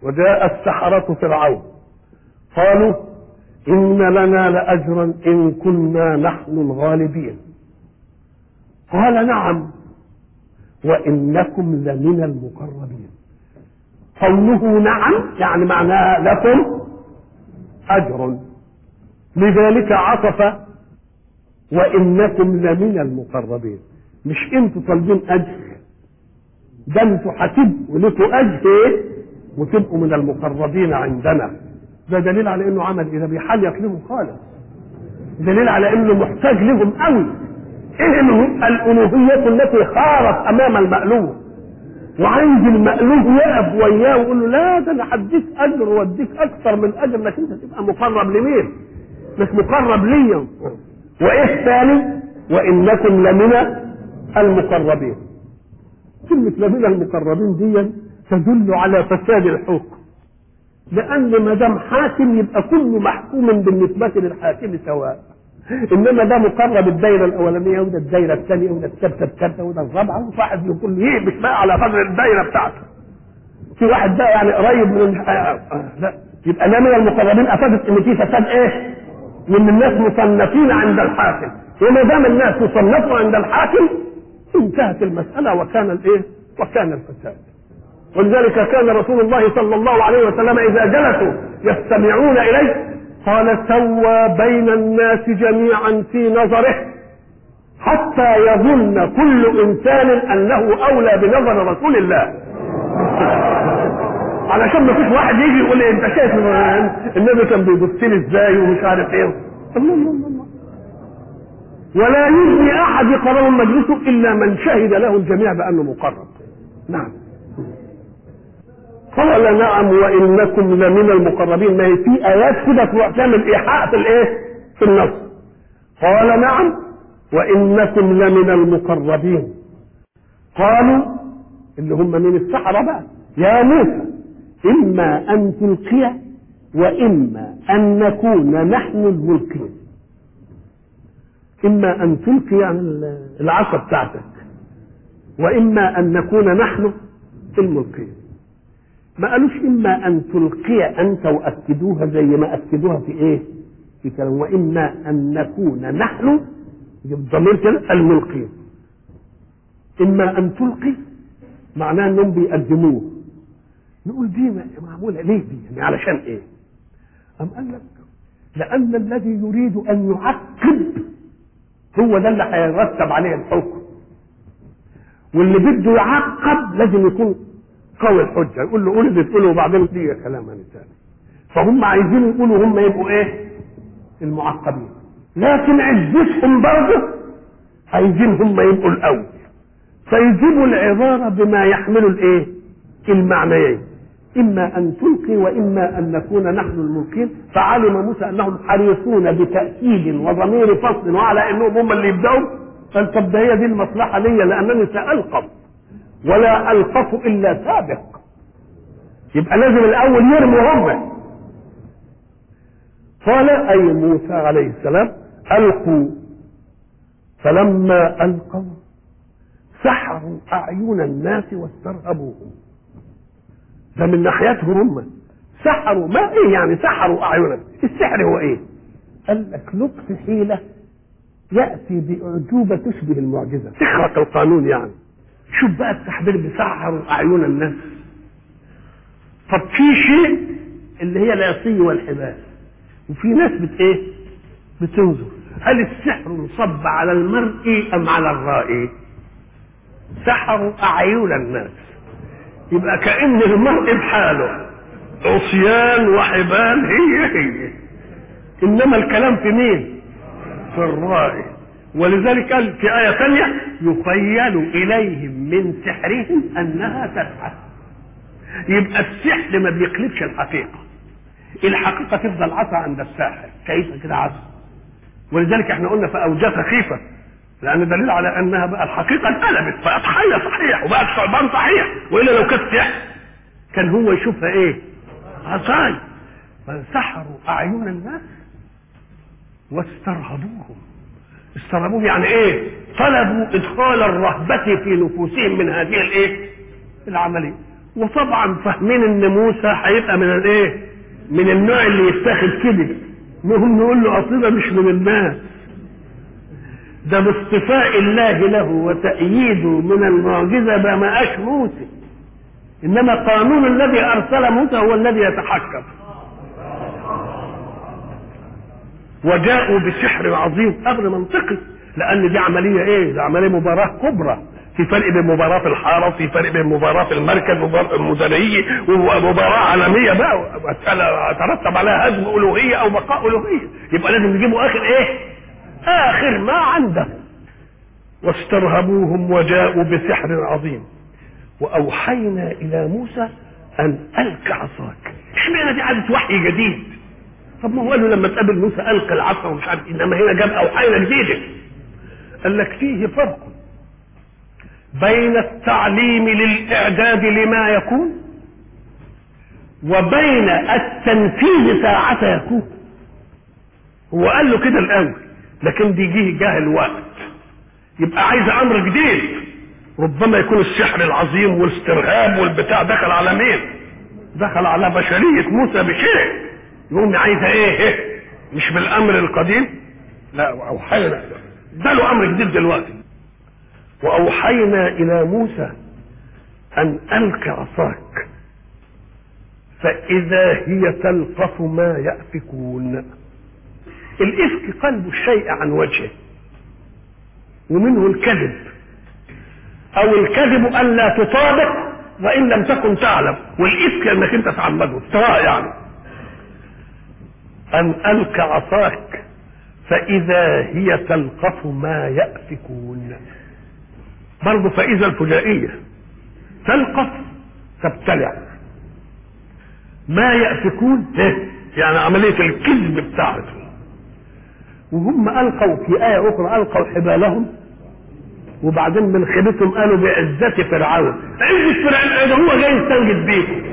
وجاء السحرة فرعون قالوا إن لنا لأجرا إن كنا نحن الغالبين قال نعم وإنكم لمن المقربين قوله نعم يعني معناها لكم أجر لذلك عطف وإنكم لمن المقربين مش انتوا طالبين أجر ده انتوا هتبقوا لكم أجر إيه؟ وتبقوا من المقربين عندنا ده دليل على انه عمل اذا بيحلق لهم خالص دليل على انه محتاج لهم قوي ايه الالوهيه التي خارت امام المألوه وعند المألوه يقف وياه ويقول له لا ده انا هديك اجر واديك اكثر من اجر انك انت تبقى مقرب لمين؟ مش مقرب ليا وايه الثاني؟ وانكم لمن المقربين كلمة لمن المقربين دي تدل على فساد الحكم لان ما دام حاكم يبقى كله محكوم بالنسبه للحاكم سواء انما ده مقرب الدايره الاولانيه وده الدايره الثانيه وده الثالثه الثالثه وده الرابعه وواحد يقول يهبش بقى على قدر الدايره بتاعته في واحد بقى يعني قريب من لا يبقى ده من المقربين افادت ان في فساد ايه؟ وان الناس مصنفين عند الحاكم وما دام الناس مصنفوا عند الحاكم انتهت المساله وكان الايه؟ وكان الفساد ولذلك كان رسول الله صلى الله عليه وسلم اذا جلسوا يستمعون اليه قال سوى بين الناس جميعا في نظره حتى يظن كل انسان انه اولى بنظر رسول الله علشان ما فيش واحد يجي يقول لي انت شايف النبي كان بيبص لي ازاي ومش عارف ايه الله الله الله ولا يجني احد يقرر مجلسه الا من شهد له الجميع بانه مقرب نعم قال نعم وانكم لمن المقربين ما هي في ايات كده تروح تعمل ايحاء في الايه؟ في النص قال نعم وانكم لمن المقربين قالوا اللي هم من السحرة بقى يا موسى اما ان تلقي واما ان نكون نحن الملقين اما ان تلقي يعني العصا بتاعتك واما ان نكون نحن الملقين ما قالوش اما ان تلقي انت واكدوها زي ما اكدوها في ايه في كلام واما ان نكون نحن الضمير كده الملقين اما ان تلقي معناه انهم بيقدموه نقول دي معموله ليه دي يعني علشان ايه ام قال لك لان الذي يريد ان يعقب هو ده اللي هيرتب عليه الحكم واللي بده يعقب لازم يكون قوي الحجه يقول له قول اللي تقوله وبعدين دي كلام ثاني فهم عايزين يقولوا هم يبقوا ايه المعقبين لكن عزتهم برضه عايزين هم يبقوا الاول فيجيبوا العباره بما يحمل الايه المعنيين اما ان تلقي واما ان نكون نحن الملقين فعلم موسى انهم حريصون بتاكيد وضمير فصل وعلى انهم هم اللي يبداوا قال طب ده هي دي المصلحه ليا لانني سالقف ولا القف الا سابق يبقى لازم الاول يرموا هم قال اي موسى عليه السلام القوا فلما القوا سحروا اعين الناس واسترهبوهم ده من ناحيتهم هم سحروا ما ايه يعني سحروا اعينهم السحر هو ايه قال لك لطف حيله ياتي باعجوبه تشبه المعجزه تخرق القانون يعني شوف بقى التحضير بيسحروا اعين الناس طب في شيء اللي هي العصي والحبال وفي ناس بت ايه بتنظر هل السحر انصب على المرء ام على الرائي سحروا اعين الناس يبقى كان المرء بحاله عصيان وحبال هي هي انما الكلام في مين في الرائي ولذلك قال في آية ثانية يخيل إليهم من سحرهم أنها تسعى يبقى السحر ما بيقلبش الحقيقة الحقيقة تفضل عصا عند الساحر كيف كده عصا ولذلك احنا قلنا فأوجس خيفة لأن دليل على أنها بقى الحقيقة اتقلبت بقت حية صحيح وبقت ثعبان صحيح وإلا لو كانت سحر كان هو يشوفها إيه؟ عصاي فسحروا أعين الناس واسترهبوهم استرهبوه يعني ايه طلبوا ادخال الرهبة في نفوسهم من هذه الايه العملية وطبعا فاهمين ان موسى هيبقى من الايه من النوع اللي يتاخد كده المهم نقول له اصل ده مش من الناس ده باصطفاء الله له وتأييده من المعجزة ما بقاش موسى إنما قانون الذي أرسل موسى هو الذي يتحكم وجاءوا بسحر عظيم أمر منطقي لأن دي عملية إيه؟ دي عملية مباراة كبرى في فرق بين مباراة في الحارة وفي فرق بين مباراة في المركز مباراة المدنية ومباراة عالمية بقى ترتب عليها هزم ألوهية أو بقاء ألوهية يبقى لازم يجيبوا آخر إيه؟ آخر ما عنده واسترهبوهم وجاءوا بسحر عظيم وأوحينا إلى موسى أن ألك عصاك اشمعنى دي عادة وحي جديد طب ما هو قال له لما تقابل موسى ألقى العصا ومش عارف إنما هنا جاب أوحينا جديدة قال لك فيه فرق بين التعليم للإعداد لما يكون وبين التنفيذ ساعة يكون هو قال له كده الأول لكن دي جه جاه الوقت يبقى عايز امر جديد ربما يكون السحر العظيم والاسترهاب والبتاع دخل على مين دخل على بشرية موسى بشيء يقوم عايزة ايه مش بالامر القديم لا واوحينا ده له امر جديد دلوقتي واوحينا الى موسى ان الق عصاك فاذا هي تلقف ما يافكون الافك قلب الشيء عن وجهه ومنه الكذب او الكذب ان لا تطابق وان لم تكن تعلم والافك انك انت تعمده افتراء يعني ان الك عصاك فاذا هي تلقف ما يافكون برضه فاذا الفجائيه تلقف تبتلع ما يافكون يعني عمليه الكذب بتاعته وهم القوا في ايه اخرى القوا حبالهم وبعدين من خيبتهم قالوا بعزة فرعون عزة فرعون ده هو جاي يستنجد بيكم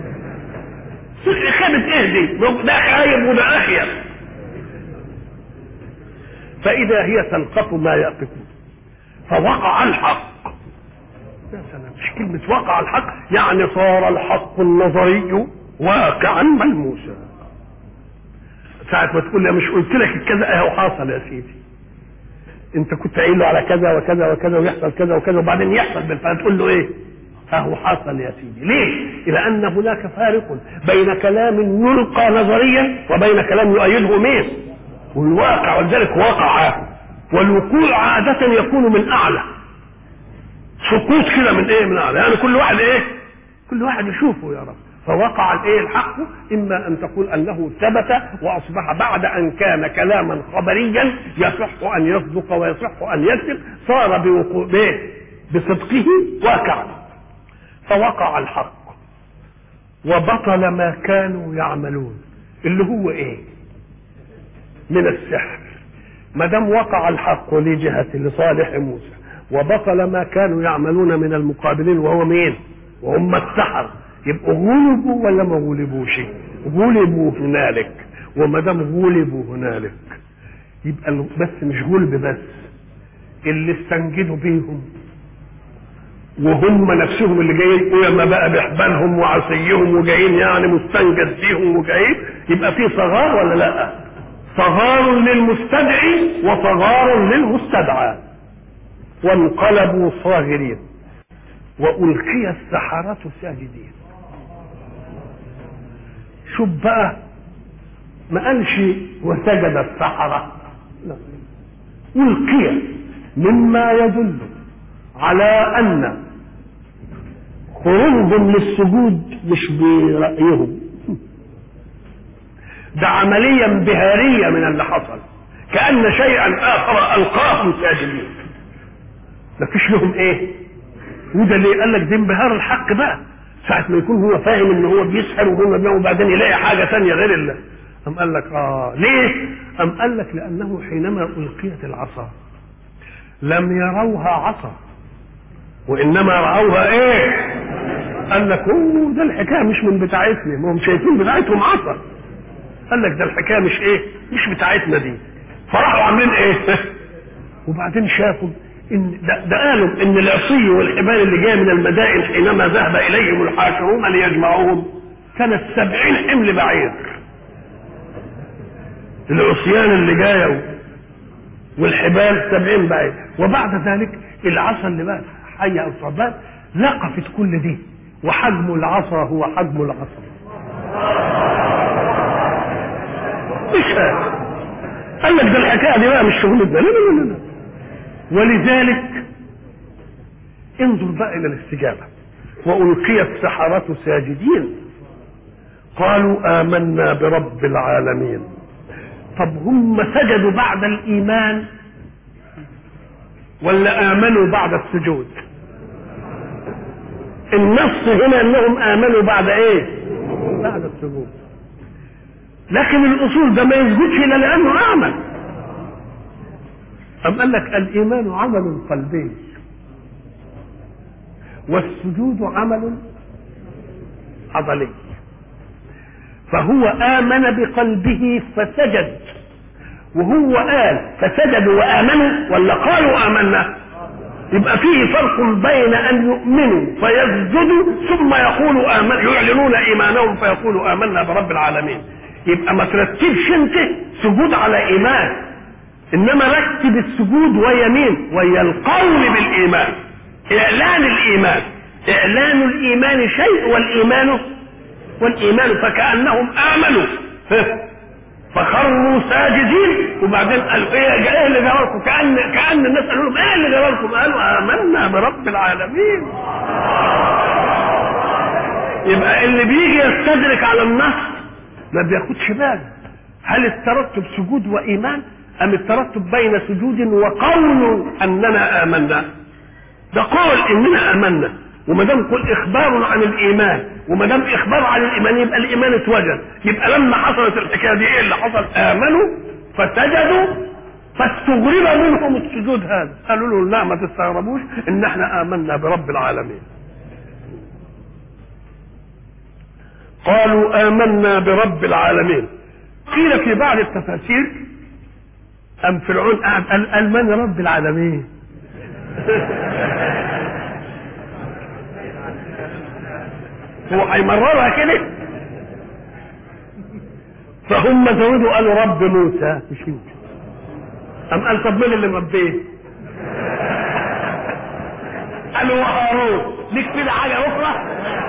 خيبة ايه دي ده خايب وده اخيب فاذا هي تلقف ما يأفكون فوقع الحق يا سلام مش كلمة وقع الحق يعني صار الحق النظري واقعا ملموسا ساعة ما تقول لي مش قلت لك كذا اهو حاصل يا سيدي انت كنت قايل له على كذا وكذا وكذا ويحصل كذا وكذا وبعدين يحصل بالفعل تقول له ايه اهو حصل يا سيدي ليه لان هناك فارق بين كلام يلقى نظريا وبين كلام يؤيده مين والواقع ولذلك وقع والوقوع عادة يكون من اعلى سقوط كده من ايه من اعلى يعني كل واحد ايه كل واحد يشوفه يا رب فوقع الايه الحق اما ان تقول انه ثبت واصبح بعد ان كان كلاما خبريا يصح ان يصدق ويصح ان يكذب صار بوقوع بصدقه واقعا فوقع الحق وبطل ما كانوا يعملون اللي هو ايه من السحر ما دام وقع الحق لجهة لصالح موسى وبطل ما كانوا يعملون من المقابلين وهو مين وهم السحر يبقوا غلبوا ولا ما غلبوش غلبوا هنالك وما دام غلبوا هنالك يبقى بس مش غلب بس اللي استنجدوا بيهم وهم نفسهم اللي جايين قيما بقى بحبالهم وعصيهم وجايين يعني مستنجد بيهم وجايين يبقى في صغار ولا لا صغار للمستدعي وصغار للمستدعى وانقلبوا صاغرين والقي السحرة ساجدين شوف بقى ما قالش وسجد السحرة لا ألقي مما يدل على أن خروجهم للسجود مش برأيهم ده عملية انبهارية من اللي حصل كأن شيئا آخر ألقاهم ساجدين مفيش لهم ايه وده اللي قال لك ده انبهار الحق بقى ساعة ما يكون هو فاهم ان هو بيسحر وهم بيعمل وبعدين يلاقي حاجة ثانية غير الله أم قال لك اه ليه؟ أم قال لك لأنه حينما ألقيت العصا لم يروها عصا وإنما رأوها إيه؟ قال لك اوه ده الحكاية مش من بتاعتنا ما هم شايفين بتاعتهم عصا قال لك ده الحكاية مش إيه؟ مش بتاعتنا دي فراحوا عاملين إيه؟ وبعدين شافوا إن ده, ده قالوا ان العصي والحبال اللي جايه من المدائن حينما ذهب اليهم الحاشرون ليجمعوهم كانت سبعين حمل بعير العصيان اللي جايه والحبال سبعين بعير وبعد ذلك العصا اللي بقى حية او ثعبان لقفت كل دي وحجم العصا هو حجم العصا مش هذا قال لك ده الحكايه دي بقى مش شغلتنا لا لا لا لا ولذلك انظر بقى الى الاستجابه والقي السحره ساجدين قالوا امنا برب العالمين طب هم سجدوا بعد الايمان ولا امنوا بعد السجود النص هنا انهم امنوا بعد ايه بعد السجود لكن الاصول ده ما يثبتش الا لانه اعمل أم قال لك الإيمان عمل قلبي والسجود عمل عضلي فهو آمن بقلبه فسجد وهو قال فسجدوا وآمنوا ولا قالوا آمنا يبقى فيه فرق بين أن يؤمنوا فيسجدوا ثم يقولوا آمن يعلنون إيمانهم فيقولوا آمنا برب العالمين يبقى ما ترتبش أنت سجود على إيمان انما رتب السجود ويا مين ويا القول بالايمان اعلان الايمان اعلان الايمان شيء والايمان والايمان فكانهم امنوا فخروا ساجدين وبعدين قالوا ايه ايه اللي جرالكم كان كان الناس قالوا لهم ايه اللي جرالكم قالوا امنا برب العالمين يبقى اللي بيجي يستدرك على النص ما بياخدش باله هل الترتب سجود وايمان أم الترتب بين سجود وقول أننا آمنا ده قول إننا آمنا وما دام قل إخبار عن الإيمان وما دام إخبار عن الإيمان يبقى الإيمان اتوجد يبقى لما حصلت الحكاية دي إيه اللي حصل آمنوا فسجدوا فاستغرب منهم السجود هذا قالوا له لا ما تستغربوش إن احنا آمنا برب العالمين قالوا آمنا برب العالمين قيل في بعض التفاسير أم فرعون قاعد قال, قال من رب العالمين هو هيمررها كده فهم زودوا قالوا رب موسى مش انت أم قال طب مين اللي مربيه قالوا وهارون ليك كده حاجة أخرى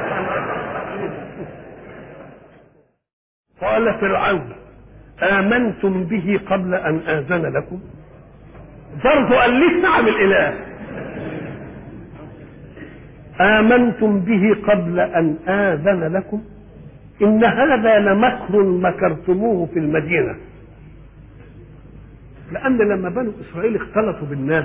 قال فرعون آمنتم به قبل أن آذن لكم برضه قال ليش نعم الإله آمنتم به قبل أن آذن لكم إن هذا لمكر مكرتموه في المدينة لأن لما بنو إسرائيل اختلطوا بالناس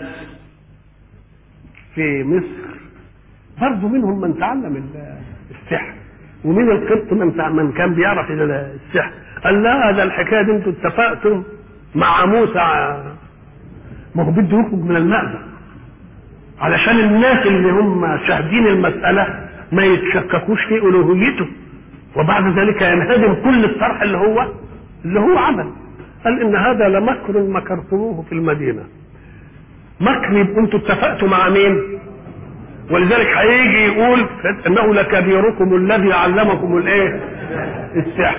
في مصر برضه منهم من تعلم السحر ومن القبط من من كان بيعرف السحر قال لا هذا الحكايه دي انتوا اتفقتم مع موسى ما هو بده يخرج من المأزق علشان الناس اللي هم شاهدين المسألة ما يتشككوش في ألوهيته وبعد ذلك ينهدم كل الطرح اللي هو اللي هو عمل قال إن هذا لمكر مكرتموه في المدينة مكر يبقى انتوا اتفقتوا مع مين؟ ولذلك هيجي يقول انه لكبيركم الذي علمكم الايه؟ السحر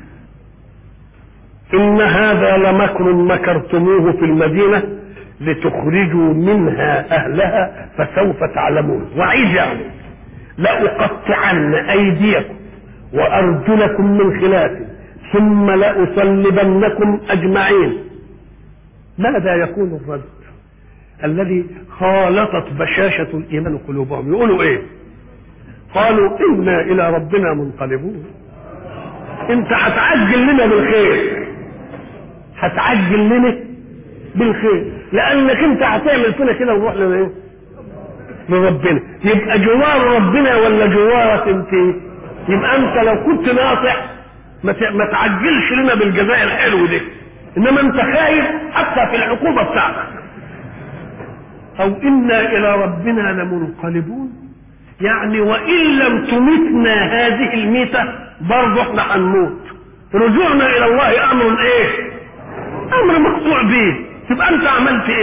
إن هذا لمكر مكرتموه في المدينة لتخرجوا منها أهلها فسوف تعلمون وعيد يعني لأقطعن أيديكم وأرجلكم من خلاف ثم لأصلبنكم أجمعين ماذا يكون الرد الذي خالطت بشاشة الإيمان قلوبهم يقولوا إيه قالوا إنا إلى ربنا منقلبون انت هتعجل لنا بالخير هتعجل لنا بالخير لانك انت هتعمل فينا كده ونروح لايه لربنا يبقى جوار ربنا ولا جوارك انت يبقى انت لو كنت ناصح ما ما تعجلش لنا بالجزاء الحلو ده انما انت خايف حتى في العقوبه بتاعتك او انا الى ربنا لمنقلبون يعني وان لم تمتنا هذه الميته برضه احنا هنموت رجوعنا الى الله امر ايه امر مقطوع به تبقى انت عملت ايه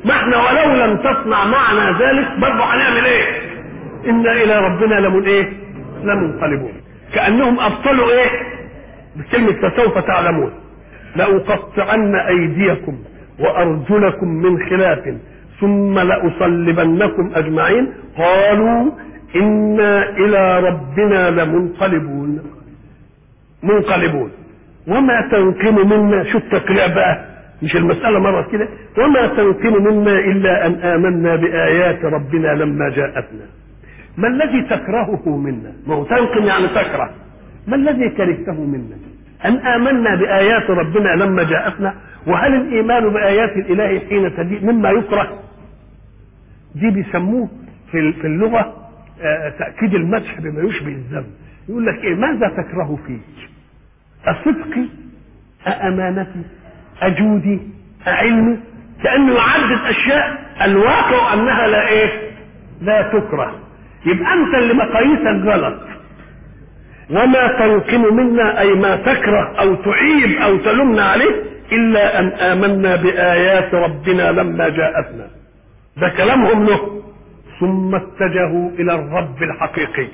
ما احنا ولو لم تصنع معنا ذلك برضه هنعمل ايه انا الى ربنا لمن ايه لمنقلبون كانهم ابطلوا ايه بكلمه فسوف تعلمون لاقطعن ايديكم وارجلكم من خلاف ثم لاصلبنكم اجمعين قالوا انا الى ربنا لمنقلبون منقلبون وما تنقم منا شو التقريع بقى مش المسألة مرة كده وما تنقم منا إلا أن آمنا بآيات ربنا لما جاءتنا ما الذي تكرهه منا ما هو تنقم يعني تكره ما الذي كرهته منا أن آمنا بآيات ربنا لما جاءتنا وهل الإيمان بآيات الإله حين تجيء مما يكره دي بيسموه في في اللغة آه تأكيد المدح بما يشبه الذم يقول لك إيه ماذا تكره فيك أصدقي أأمانتي أجودي أعلمي كأنه يعدد أشياء الواقع أنها لا إيه لا تكره يبقى أنت اللي مقاييسك غلط وما تنقم منا أي ما تكره أو تعيب أو تلمنا عليه إلا أن آمنا بآيات ربنا لما جاءتنا ده كلامهم له ثم اتجهوا إلى الرب الحقيقي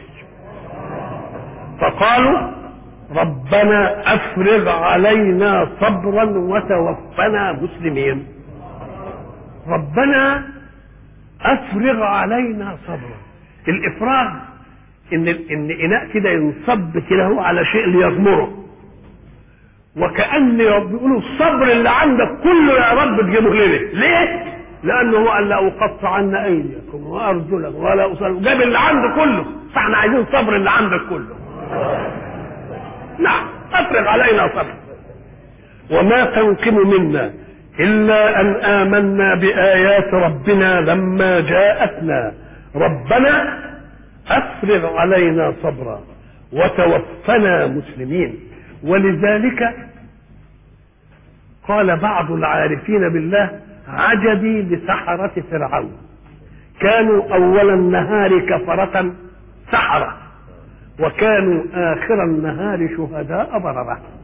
فقالوا ربنا افرغ علينا صبرا وتوفنا مسلمين ربنا افرغ علينا صبرا الافراغ ان ان اناء كده ينصب كده هو على شيء ليغمره وكان بيقولوا الصبر اللي عندك كله يا رب تجيبه لنا ليه لانه هو قال لا اقطع عنا ايديكم وارجلكم ولا اصل جاب اللي عنده كله فاحنا عايزين صبر اللي عندك كله نعم افرغ علينا صبر وما تنقم منا الا ان امنا بايات ربنا لما جاءتنا ربنا افرغ علينا صبرا وتوفنا مسلمين ولذلك قال بعض العارفين بالله عجبي لسحرة فرعون كانوا أول النهار كفرة سحرة وكانوا آخر النهار شهداء بررة